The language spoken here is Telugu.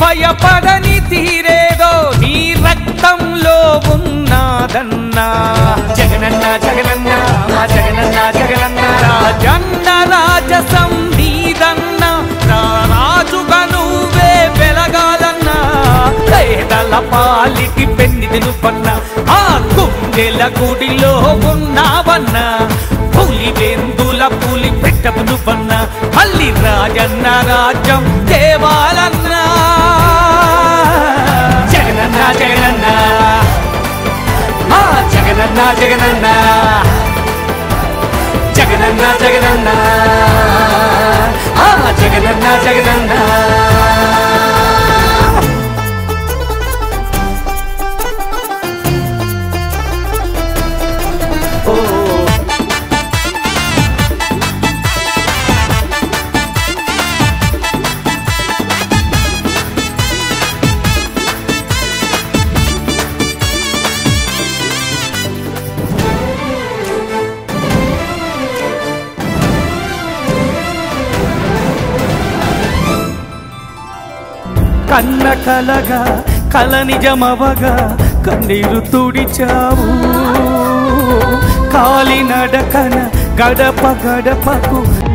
భయపడని తీరేదో నీ రక్తంలో ఉన్నదన్నా జగనన్న జగనన్న మా జగనన్న జగనన్న రాజన్న రాజసం నీదన్న రా రాజుగా నువ్వే వెలగాలన్నా పేదల పాలిటి పెన్నిదిను పన్న ఆ గుండెల గుడిలో ఉన్నావన్నా పులి వెందుల పులి పెట్టమును పన్న మళ్ళీ రాజన్న రాజ్యం దేవాలన్నా జగనన్న జగనన్న ఆ జగనన్న జగనన్న జగనన్న జగనన్న ఆ జగనన్న జగనన్న కన్న కలగా కల నిజమవగా కన్నీరు తుడిచావు కాలి నడకన గడప గడపకు